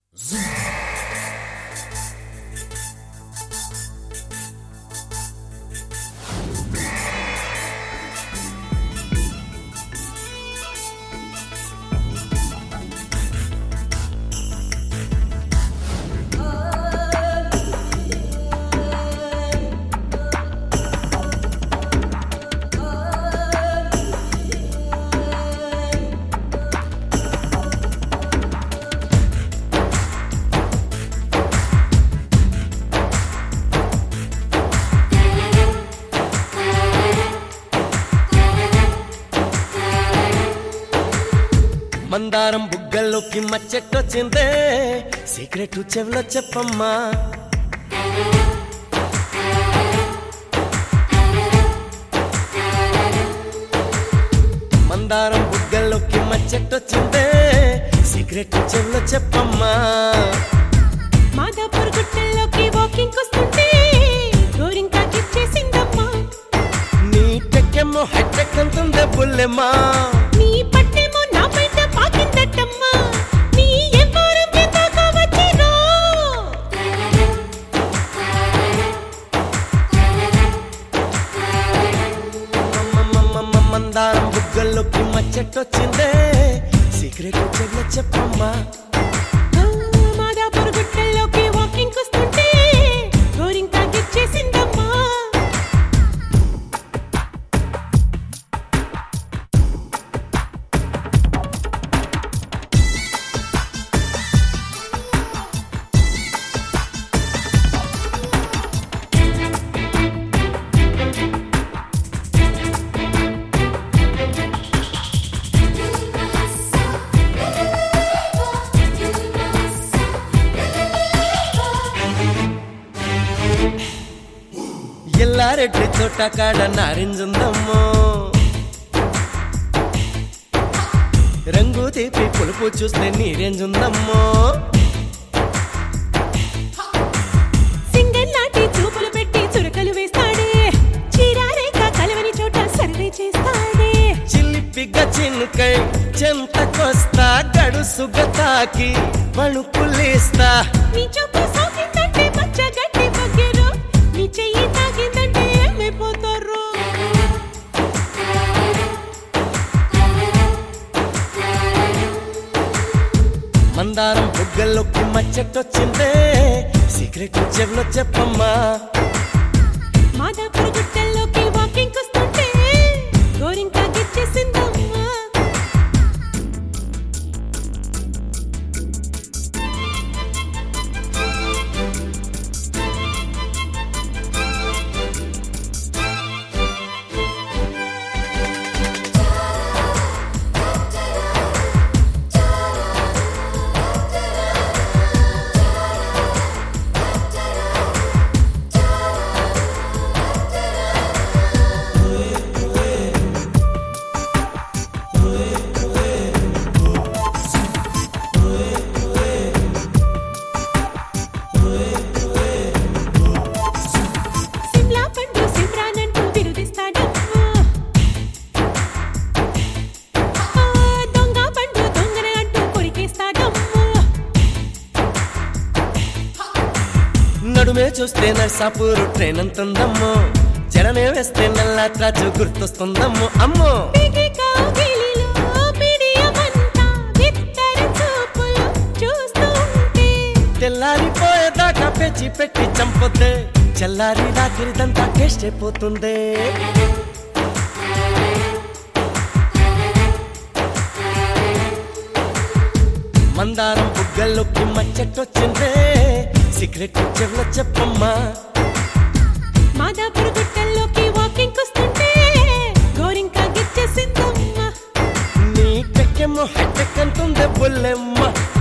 మందారం బుగ్గల్లోకి మచ్చెట్టొచ్చిందే సీక్రెట్ చెవిలో చెప్పమ్మా మందారం బుగ్గల్లోకి మచ్చెట్టొచ్చిందే సీక్రెట్ చెవిలో చెప్పమ్మా మాదాపూర్ గుట్టల్లోకి వాకింగ్ వస్తుంటే గోరింకా కిచ్చేసిందమ్మా నీ టెక్కెమ్మో హైటెక్ అంటుందే బుల్లెమ్మా నీ పట్టేమో నా బయట పాకిందట్టమ్మా నీ ఎవ్వరం దాకా వచ్చిరో మమ్మమ్మమ్మ మందారం బుగ్గల్లోకి మచ్చెట్టొచ్చిందే సీక్రెట్ చెవిలో చెప్పమ్మా ఆ, మాదాపూర్ గుట్టల్లోకి వాకింగ్ వస్తుంటే గోరింకా కిచ్చేసిందమ్మా ఎల్లారెడ్డి తోట కాడ నారింజుందమ్మో రంగు తీపి పులుపు చూస్తే నీరేంజుందమ్మో సింగల్ లాంటి చూపులు పెట్టి చురకలు వేస్తాడే చీరారేఖ కలవని చోట సర్వే చేస్తాడే చిల్లిపిగ్గ చిన్నుకై చెంతకొస్తా గడుసుగ తాకి పణుకులేస్తా నీ చూపు సాగిందంటే మచ్చ గట్టి బగ్గెరు నీ చెయ్యి తాగిందంటే ఏమైపోతారు మందారం బుగ్గల్లోకి మచ్చటొచ్చిందే సీక్రెట్ చెవిలో చెప్పమ్మా మాదాపూర్ గుట్టల్లోకి వాకింగ్ వస్తుంటే గోరింకా గిచ్చేసిందమ్మా సిమ్లా పండు సిమ్రానంటూ బిరుదిస్తాడమ్మా ఆ, దొంగ పండు దొంగన అంటూ కొరికేస్తాడమ్మా నడుమే చూస్తే నర్సాపూరు ట్రైన్ అంతుందమ్మో జడనే వేస్తే నల్ల త్రాచు గుర్తొస్తుందమ్మో అమ్మో పిగి కౌగిలిలో పిడియమంతా బిత్తర చూపులు చూస్తూ ఉంటే తెల్లారిపోయేదాకా పెంచి పెట్టి చంపొద్దే చల్లారి రాత్రిదంతా టేస్ట్ అయిపోతుందే మందారం బుగ్గల్లోకి మచ్చటొచ్చిందే సీక్రెట్ చెవిలో చెప్పమ్మా మాదాపూర్ గుట్టల్లోకి వాకింగ్ వస్తుంటే గోరింకా గిచ్చేసిందమ్మా నీ టెక్కెమ్మో హెట్టెక్ అంటుందే బుల్లెమ్మ